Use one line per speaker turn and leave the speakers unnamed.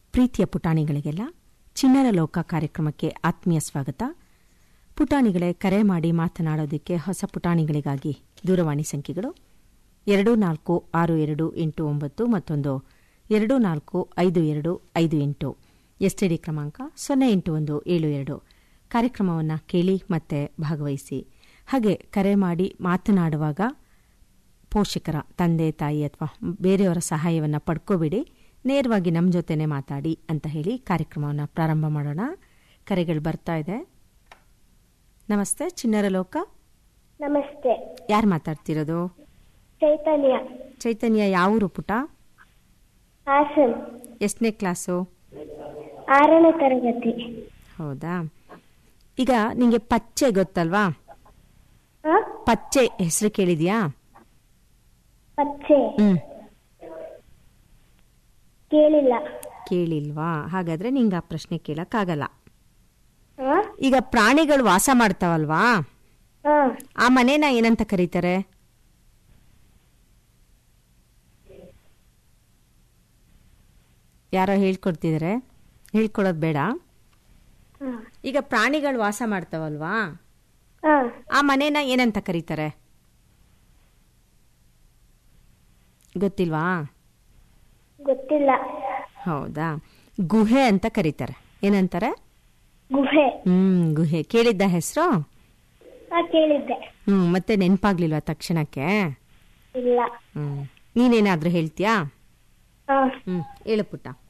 ಪ್ರೀತಿಯ ಪುಟಾಣಿಗಳಿಗೆಲ್ಲ ಚಿಣ್ಣರ ಲೋಕ ಕಾರ್ಯಕ್ರಮಕ್ಕೆ ಆತ್ಮೀಯ ಸ್ವಾಗತ ಪುಟಾಣಿಗಳೇ ಕರೆ ಮಾಡಿ ಮಾತನಾಡೋದಕ್ಕೆ ಹೊಸ ಪುಟಾಣಿಗಳಿಗಾಗಿ ದೂರವಾಣಿ ಸಂಖ್ಯೆಗಳು ಎರಡು ನಾಲ್ಕು ಆರು ಎರಡು ಎಂಟು ಒಂಬತ್ತು ಮತ್ತೊಂದು ಎರಡು ನಾಲ್ಕು ಐದು ಎರಡು ಐದು ಎಂಟು ಎಸ್ಟಿಡಿ ಕ್ರಮಾಂಕ ಸೊನ್ನೆ ಎಂಟು ಒಂದು ಏಳು ಎರಡು ಕಾರ್ಯಕ್ರಮವನ್ನು ಕೇಳಿ ಮತ್ತೆ ಭಾಗವಹಿಸಿ ಹಾಗೆ ಕರೆ ಮಾಡಿ ಮಾತನಾಡುವಾಗ ಪೋಷಕರ ತಂದೆ ತಾಯಿ ಅಥವಾ ಬೇರೆಯವರ ಸಹಾಯವನ್ನು ಪಡ್ಕೋಬೇಡಿ ನೇರವಾಗಿ ನಮ್ಮ ಜೊತೆನೆ ಮಾತಾಡಿ ಅಂತ ಹೇಳಿ ಕಾರ್ಯಕ್ರಮವನ್ನು ಪ್ರಾರಂಭ ಮಾಡೋಣ ಕರೆಗಳು ಬರ್ತಾ ಇದೆ ನಮಸ್ತೆ ಚಿಣ್ಣರ ಲೋಕ
ನಮಸ್ತೆ
ಯಾರು ಮಾತಾಡ್ತಿರೋದು
ಚೈತನ್ಯ
ಚೈತನ್ಯ ಯಾವೂರು ಪುಟ
ಹಾಸನ್
ಎಷ್ಟನೇ ಕ್ಲಾಸು
ಆರನೇ ತರಗತಿ
ಹೌದಾ ಈಗ ನಿಂಗೆ ಪಚ್ಚೆ ಗೊತ್ತಲ್ವಾ
ಆ?
ಪಚ್ಚೆ ಹೆಸರು ಕೇಳಿದ್ಯಾ
ಪಚ್ಚೆ
ಹ್ಮ್
ಕೇಳಿಲ್ಲ
ಕೇಳಿಲ್ವಾ ಹಾಗಾದ್ರೆ ನಿಂಗೆ ಆ ಪ್ರಶ್ನೆ ಕೇಳಕ್ಕಾಗಲ್ಲ
ಆ?
ಈಗ ಪ್ರಾಣಿಗಳು ವಾಸ ಮಾಡ್ತಾವಲ್ವಾ
ಆ,
ಆ ಮನೇನ ಏನಂತ ಕರೀತಾರೆ ಯಾರೋ ಹೇಳ್ಕೊಡ್ತಿದಾರೆ ಹೇಳ್ಕೊಡೋದು ಬೇಡ
ಆ,
ಈಗ ಪ್ರಾಣಿಗಳು ವಾಸ ಮಾಡ್ತಾವಲ್ವಾ
ಆ,
ಆ ಮನೇನ ಏನಂತ ಕರೀತಾರೆ ಗೊತ್ತಿಲ್ವಾ
ಗೊತ್ತಿಲ್ಲ
ಹೌದಾ ಗುಹೆ ಅಂತ ಕರೀತಾರೆ ಏನಂತಾರೆ
ಗುಹೆ
ಹ್ಮ್ ಗುಹೆ ಕೇಳಿದ್ದ ಹೆಸರು
ಆ ಕೇಳಿದ್ದೆ
ಹ್ಮ್ ಮತ್ತೆ ನೆನ್ಪಾಗ್ಲಿಲ್ವಾ ತಕ್ಷಣಕ್ಕೆ
ಇಲ್ಲ
ಹ್ಮ್ ನೀನೇನಾದ್ರೂ ಹೇಳ್ತೀಯಾ
ಆ,
ಹ್ಮ್ ಹೇಳು ಪುಟ್ಟ